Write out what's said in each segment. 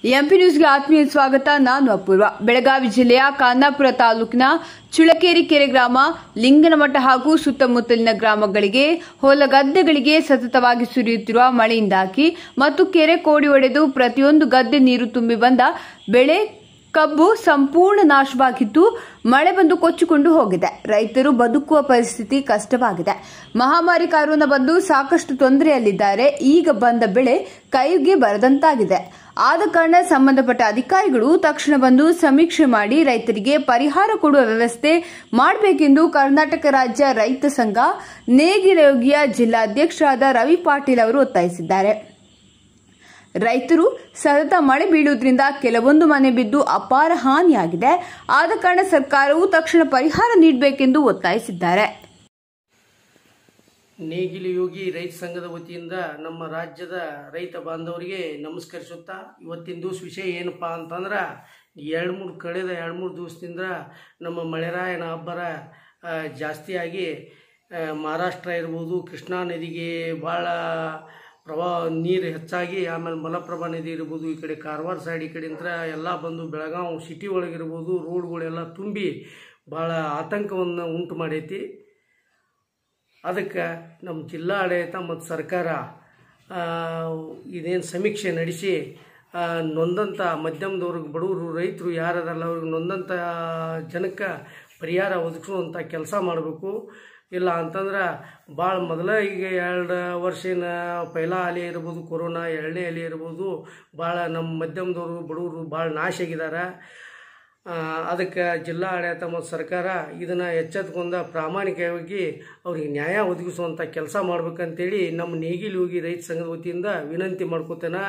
MP ನ್ಯೂಸ್ಗೆ ಆತ್ಮೀಯ ಸ್ವಾಗತ ನಾನು ಅಪೂರ್ವ ಬೆಳಗಾವಿ ಜಿಲ್ಲೆಯ ಖಾನಾಪುರ ತಾಲೂಕಿನ ಚುಳಕೇರಿ ಕೆರೆ ಗ್ರಾಮ ಲಿಂಗನಮಠ ಹಾಗೂ ಸುತ್ತಮುತ್ತಲಿನ ಗ್ರಾಮಗಳಿಗೆ ಹೊಲಗದ್ದೆಗಳಿಗೆ ಸತತವಾಗಿ ಸುರಿಯುತ್ತಿರುವ ಮಳೆಯಿಂದಾಗಿ ಮತ್ತು ಕೆರೆ ಕೋಡಿ ಒಡೆದು ಪ್ರತಿಯೊಂದು ಗದ್ದೆ ನೀರು ತುಂಬಿ ಬಂದ ಬೆಳೆ ಕಬ್ಬು ಸಂಪೂರ್ಣ ನಾಶವಾಗಿದ್ದು ಮಳೆ ಬಂದು ಕೊಚ್ಚಿಕೊಂಡು ಹೋಗಿದೆ ರೈತರು ಬದುಕುವ ಪರಿಸ್ಥಿತಿ ಕಷ್ಟವಾಗಿದೆ ಮಹಾಮಾರಿ ಕಾರೋನಾ ಬಂದು ಸಾಕಷ್ಟು ತೊಂದರೆಯಲ್ಲಿದ್ದಾರೆ ಈಗ ಬಂದ ಬೆಳೆ ಕೈಗೆ ಬರದಂತಾಗಿದೆ ಆದ ಕಾರಣ ಸಂಬಂಧಪಟ್ಟ ಅಧಿಕಾರಿಗಳು ತಕ್ಷಣ ಬಂದು ಸಮೀಕ್ಷೆ ಮಾಡಿ ರೈತರಿಗೆ ಪರಿಹಾರ ಕೊಡುವ ವ್ಯವಸ್ಥೆ ಮಾಡಬೇಕೆಂದು ಕರ್ನಾಟಕ ರಾಜ್ಯ ರೈತ ಸಂಘ ನೇಗಿಲಯೋಗಿಯ ಜಿಲ್ಲಾಧ್ಯಕ್ಷರಾದ ರವಿ ಪಾಟೀಲ್ ಅವರು ಒತ್ತಾಯಿಸಿದ್ದಾರೆ ರೈತರು ಸತತ ಮಳೆ ಬೀಳುವುದರಿಂದ ಕೆಲವೊಂದು ಮನೆ ಬಿದ್ದು ಅಪಾರ ಹಾನಿಯಾಗಿದೆ ಆದ ಕಾರಣ ಸರ್ಕಾರವು ತಕ್ಷಣ ಪರಿಹಾರ ನೀಡಬೇಕೆಂದು ಒತ್ತಾಯಿಸಿದ್ದಾರೆ ನೇಗಿಲು ಯೋಗಿ ರೈತ ಸಂಘದ ವತಿಯಿಂದ ನಮ್ಮ ರಾಜ್ಯದ ರೈತ ಬಾಂಧವರಿಗೆ ನಮಸ್ಕರಿಸುತ್ತಾ ಇವತ್ತಿನ ದಿವಸ ವಿಷಯ ಏನಪ್ಪ ಅಂತಂದ್ರೆ ಎರಡು ಮೂರು ಕಳೆದ ಎರಡು ಮೂರು ದಿವಸದಿಂದ ನಮ್ಮ ಮಳೆರಾಯನ ಅಬ್ಬರ ಆ, ಜಾಸ್ತಿಯಾಗಿ ಆ, ಮಹಾರಾಷ್ಟ್ರ ಇರ್ಬೋದು ಕೃಷ್ಣಾ ನದಿಗೆ ಭಾಳ ಪ್ರವಾಹ ನೀರು ಹೆಚ್ಚಾಗಿ ಆಮೇಲೆ ಮಲಪ್ರಭಾ ನದಿ ಇರ್ಬೋದು ಈ ಕಡೆ ಕಾರವಾರ ಸೈಡ್ ಈ ಕಡೆಯಿಂದ ಎಲ್ಲ ಬಂದು ಬೆಳಗಾವಿ ಸಿಟಿ ಒಳಗಿರ್ಬೋದು ರೋಡ್ಗಳೆಲ್ಲ ತುಂಬಿ ಭಾಳ ಆತಂಕವನ್ನು ಉಂಟು ಮಾಡೈತಿ ಅದಕ್ಕೆ ನಮ್ಮ ಜಿಲ್ಲಾ ಆಡಳಿತ ಮತ್ತು ಸರ್ಕಾರ ಇದೇನು ಸಮೀಕ್ಷೆ ನಡೆಸಿ ಆ, ನೊಂದಂಥ ಮಧ್ಯಮದವ್ರಿಗೆ ಬಡವರು ರೈತರು ಯಾರದಲ್ಲ ಅವ್ರಿಗೆ ನೊಂದಂಥ ಜನಕ್ಕೆ ಪರಿಹಾರ ಒದಗಿಸುವಂಥ ಕೆಲಸ ಮಾಡಬೇಕು ಇಲ್ಲ ಅಂತಂದ್ರೆ ಭಾಳ ಮೊದಲ ಈಗ ಎರಡು ವರ್ಷಿನ ಪೈಲ ಅಲೆ ಇರ್ಬೋದು ಕೊರೋನಾ ಎರಡನೇ ಅಲೆ ಇರ್ಬೋದು ಭಾಳ ನಮ್ಮ ಮಧ್ಯಮದವರು ಬಡವರು ಭಾಳ ನಾಶ ಆಗಿದ್ದಾರೆ ಆ, ಅದಕ್ಕೆ ಜಿಲ್ಲಾ ಆಡಳಿತ ಮತ್ತು ಸರ್ಕಾರ ಇದನ್ನು ಎಚ್ಚೆತ್ಕೊಂಡ ಪ್ರಾಮಾಣಿಕವಾಗಿ ಅವ್ರಿಗೆ ನ್ಯಾಯ ಒದಗಿಸುವಂಥ ಕೆಲಸ ಮಾಡ್ಬೇಕಂತೇಳಿ ನಮ್ಮ ನೇಗಿಲು ಹೋಗಿ ರೈತ ಸಂಘದ ವತಿಯಿಂದ ವಿನಂತಿ ಮಾಡ್ಕೋತೇನೆ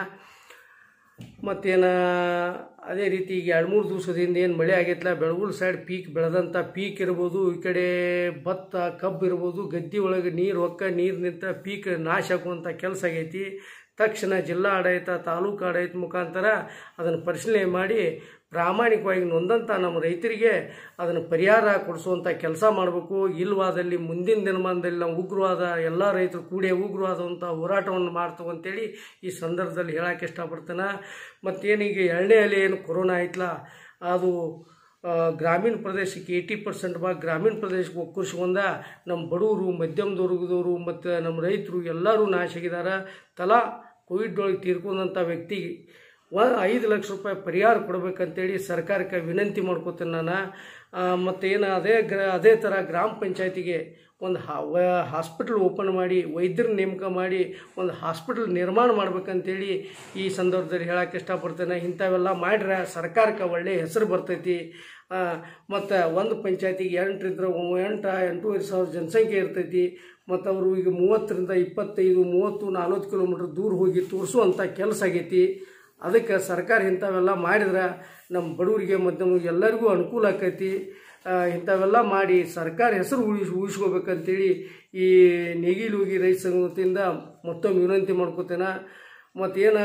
ಮತ್ತೇನು ಅದೇ ರೀತಿ ಈಗ ಎರಡು ಮೂರು ದಿವಸದಿಂದ ಏನು ಮಳೆ ಆಗೈತಲ್ಲ ಬೆಳಗುಲ್ ಸೈಡ್ ಪೀಕ್ ಬೆಳೆದಂಥ ಪೀಕ್ ಇರ್ಬೋದು ಈ ಕಡೆ ಭತ್ತ ಕಬ್ಬು ಇರ್ಬೋದು ಗದ್ದೆ ಒಳಗೆ ನೀರು ಹೊಕ್ಕ ನೀರು ನಿಂತ ಪೀಕ್ ನಾಶ ಆಗುವಂಥ ಕೆಲಸ ಆಗೈತಿ ತಕ್ಷಣ ಜಿಲ್ಲಾ ಆಡಳಿತ ತಾಲೂಕು ಆಡಳಿತ ಮುಖಾಂತರ ಅದನ್ನು ಪರಿಶೀಲನೆ ಮಾಡಿ ಪ್ರಾಮಾಣಿಕವಾಗಿ ನೊಂದಂಥ ನಮ್ಮ ರೈತರಿಗೆ ಅದನ್ನು ಪರಿಹಾರ ಕೊಡಿಸುವಂಥ ಕೆಲಸ ಮಾಡಬೇಕು ಇಲ್ವಾದಲ್ಲಿ ಮುಂದಿನ ದಿನಮಾನದಲ್ಲಿ ನಾವು ಉಗ್ರವಾದ ಎಲ್ಲ ರೈತರು ಕೂಡಿ ಉಗ್ರವಾದಂಥ ಹೋರಾಟವನ್ನು ಮಾಡ್ತೇವೆ ಅಂತೇಳಿ ಈ ಸಂದರ್ಭದಲ್ಲಿ ಹೇಳಕ್ಕೆ ಇಷ್ಟಪಡ್ತೇನೆ ಮತ್ತೇನೀಗ ಎರಡನೇ ಅಲೆ ಏನು ಕೊರೋನಾ ಆಯ್ತಲ್ಲ ಅದು ಆ, ಗ್ರಾಮೀಣ ಪ್ರದೇಶಕ್ಕೆ ಏಯ್ಟಿ ಪರ್ಸೆಂಟ್ ಭಾಗ ಗ್ರಾಮೀಣ ಪ್ರದೇಶಕ್ಕೆ ಒಕ್ಕೂರ್ಸ್ಕೊಂಡ ನಮ್ಮ ಬಡವರು ಮಧ್ಯಮ ವರ್ಗದವರು ಮತ್ತು ನಮ್ಮ ರೈತರು ಎಲ್ಲರೂ ನಾಶ ಆಗಿದ್ದಾರೆ ತಲಾ ಕೋವಿಡ್ ಒಳಗೆ ತೀರ್ಕೊಂಡಂಥ ವ್ಯಕ್ತಿಗೆ ಒ ಐದು ಲಕ್ಷ ರೂಪಾಯಿ ಪರಿಹಾರ ಕೊಡಬೇಕಂತೇಳಿ ಸರ್ಕಾರಕ್ಕೆ ವಿನಂತಿ ಮಾಡ್ಕೋತೇನೆ ನಾನು ಮತ್ತು ಏನು ಅದೇ ಗ್ರ ಅದೇ ಥರ ಗ್ರಾಮ ಪಂಚಾಯತಿಗೆ ಒಂದು ಹಾಸ್ಪಿಟಲ್ ಓಪನ್ ಮಾಡಿ ವೈದ್ಯರ ನೇಮಕ ಮಾಡಿ ಒಂದು ಹಾಸ್ಪಿಟಲ್ ನಿರ್ಮಾಣ ಮಾಡ್ಬೇಕಂತೇಳಿ ಈ ಸಂದರ್ಭದಲ್ಲಿ ಹೇಳಕ್ಕೆ ಇಷ್ಟಪಡ್ತೇನೆ ಇಂಥವೆಲ್ಲ ಮಾಡ್ರೆ ಸರ್ಕಾರಕ್ಕೆ ಒಳ್ಳೆಯ ಹೆಸರು ಬರ್ತೈತಿ ಮತ್ತು ಒಂದು ಪಂಚಾಯತಿಗೆ ಎಂಟರಿದ್ರೆ ಎಂಟು ಎಂಟೂವರೆ ಸಾವಿರ ಜನಸಂಖ್ಯೆ ಇರ್ತೈತಿ ಮತ್ತು ಅವರು ಈಗ ಮೂವತ್ತರಿಂದ ಇಪ್ಪತ್ತೈದು ಮೂವತ್ತು ನಲ್ವತ್ತು ಕಿಲೋಮೀಟ್ರ್ ದೂರ ಹೋಗಿ ತೋರಿಸುವಂಥ ಕೆಲಸ ಆಗೈತಿ ಅದಕ್ಕೆ ಸರ್ಕಾರ ಇಂಥವೆಲ್ಲ ಮಾಡಿದ್ರೆ ನಮ್ಮ ಬಡವರಿಗೆ ಮತ್ತು ಎಲ್ಲರಿಗೂ ಅನುಕೂಲ ಆಕೈತಿ ಆ, ಇಂಥವೆಲ್ಲ ಮಾಡಿ ಸರ್ಕಾರ ಹೆಸರು ಉಳಿಸ್ ಉಳಿಸ್ಕೋಬೇಕಂತೇಳಿ ಈ ನೇಗಿಲು ಹೋಗಿ ರೈತ ಸಂಘದ ವತಿಯಿಂದ ಮತ್ತೊಮ್ಮೆ ವಿನಂತಿ ಮಾಡ್ಕೋತೇನೆ ಮತ್ತೇನು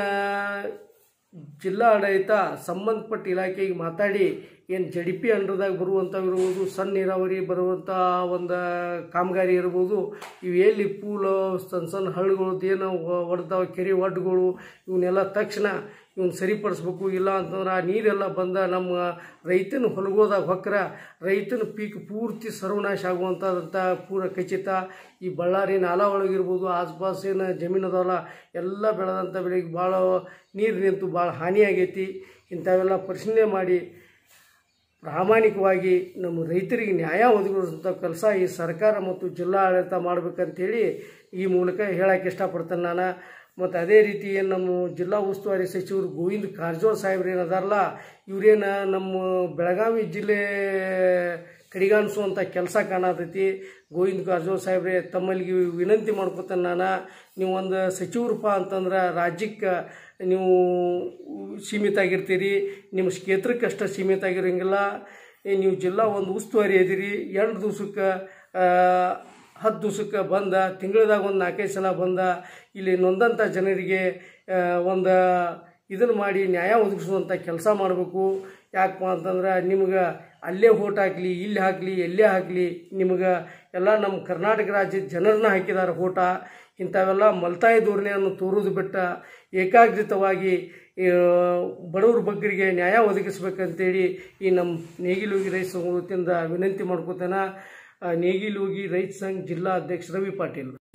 ಜಿಲ್ಲಾ ಆಡಳಿತ ಸಂಬಂಧಪಟ್ಟ ಇಲಾಖೆಗೆ ಮಾತಾಡಿ ಏನು ಜಡಿ ಪಿ ಅಂಡರ್ದಾಗ ಬರುವಂಥವು ಇರ್ಬೋದು ಸಣ್ಣ ನೀರಾವರಿ ಬರುವಂಥ ಒಂದು ಕಾಮಗಾರಿ ಇರ್ಬೋದು ಇವು ಎಲ್ಲಿ ಪೂಲು ಸಣ್ಣ ಸಣ್ಣ ಹಳ್ಳಿಗಳದ್ದು ಏನು ಒಡ್ದಾವ ಕೆರೆ ಒಡ್ಡುಗಳು ಇವನ್ನೆಲ್ಲ ತಕ್ಷಣ ಇವನ್ನ ಸರಿಪಡಿಸ್ಬೇಕು ಇಲ್ಲ ಅಂತಂದ್ರೆ ಆ ನೀರೆಲ್ಲ ಬಂದ ನಮ್ಮ ರೈತನ ಹೊಲಗೋದಾಗ ಹೊಕ್ಕರ ರೈತನ ಪೀಕ್ ಪೂರ್ತಿ ಸರ್ವನಾಶ ಆಗುವಂಥದ್ದಂಥ ಪೂರ ಖಚಿತ ಈ ಬಳ್ಳಾರಿ ನಾಲಾ ಒಳಗಿರ್ಬೋದು ಆಸ್ಪಾಸಿನ ಜಮೀನು ಅದಾವಲ್ಲ ಎಲ್ಲ ಬೆಳೆದಂಥ ಬೆಳೆಗೆ ಭಾಳ ನೀರು ನಿಂತು ಭಾಳ ಹಾನಿಯಾಗೈತಿ ಇಂಥವೆಲ್ಲ ಪರಿಶೀಲನೆ ಮಾಡಿ ಪ್ರಾಮಾಣಿಕವಾಗಿ ನಮ್ಮ ರೈತರಿಗೆ ನ್ಯಾಯ ಒದಗಿಸುವಂಥ ಕೆಲಸ ಈ ಸರ್ಕಾರ ಮತ್ತು ಜಿಲ್ಲಾ ಆಡಳಿತ ಮಾಡಬೇಕಂತೇಳಿ ಈ ಮೂಲಕ ಹೇಳಕ್ಕೆ ಇಷ್ಟಪಡ್ತೇನೆ ನಾನು ಮತ್ತು ಅದೇ ರೀತಿ ಏನು ನಮ್ಮ ಜಿಲ್ಲಾ ಉಸ್ತುವಾರಿ ಸಚಿವರು ಗೋವಿಂದ ಕಾರಜೋಳ ಸಾಹೇಬ್ರು ಏನದಾರಲ್ಲ ಇವರೇನು ನಮ್ಮ ಬೆಳಗಾವಿ ಜಿಲ್ಲೆ ಕಡಿಗಾಣಿಸುವಂಥ ಕೆಲಸ ಕಾಣತೈತಿ ಗೋವಿಂದ ಕಾರಜೋಳ ಸಾಹೇಬ್ರೆ ತಮ್ಮಲ್ಲಿ ವಿನಂತಿ ಮಾಡ್ಕೊತೇನೆ ನಾನು ನೀವು ಒಂದು ಸಚಿವರಪ್ಪ ಅಂತಂದ್ರೆ ರಾಜ್ಯಕ್ಕೆ ನೀವು ಸೀಮಿತ ಆಗಿರ್ತೀರಿ ನಿಮ್ಮ ಕ್ಷೇತ್ರಕ್ಕೆ ಅಷ್ಟೇ ಸೀಮಿತ ಆಗಿರೋಂಗಿಲ್ಲ ಏ, ನೀವು ಜಿಲ್ಲಾ ಒಂದು ಉಸ್ತುವಾರಿ ಇದೀರಿ ಎಂಟು ದಿವ್ಸಕ್ಕೆ ಹತ್ತು ದಿವ್ಸಕ್ಕೆ ಬಂದ ತಿಂಗಳದಾಗ ಒಂದು ನಾಲ್ಕೈದು ಸಲ ಬಂದ ಇಲ್ಲಿ ನೊಂದಂಥ ಜನರಿಗೆ ಆ, ಒಂದು ಇದನ್ನು ಮಾಡಿ ನ್ಯಾಯ ಒದಗಿಸುವಂಥ ಕೆಲಸ ಮಾಡಬೇಕು ಯಾಕಪ್ಪ ಅಂತಂದ್ರೆ ನಿಮ್ಗೆ ಅಲ್ಲೇ ಓಟ್ ಹಾಕಲಿ ಇಲ್ಲಿ ಹಾಕಲಿ ಎಲ್ಲೇ ಹಾಕಲಿ ನಿಮ್ಗೆ ಎಲ್ಲ ನಮ್ಮ ಕರ್ನಾಟಕ ರಾಜ್ಯದ ಜನರನ್ನ ಹಾಕಿದ್ದಾರೆ ಓಟ ಇಂಥವೆಲ್ಲ ಮಲ್ತಾಯಿ ಧೋರಣೆಯನ್ನು ತೋರುವುದು ಬಿಟ್ಟ ಏಕಾಗ್ರಿತವಾಗಿ ಆ, ಬಡವ್ರ ಬಗ್ಗರಿಗೆ ನ್ಯಾಯ ಒದಗಿಸ್ಬೇಕಂತೇಳಿ ಈ ನಮ್ಮ ನೇಗಿಲುಗಿ ರೈತ ಸಂಘ ವತಿಯಿಂದ ವಿನಂತಿ ಮಾಡ್ಕೋತೇನೆ ಆ, ನೇಗಿಲುಗಿ ರೈತ ಸಂಘ ಜಿಲ್ಲಾ ಅಧ್ಯಕ್ಷ ರವಿ ಪಾಟೀಲ್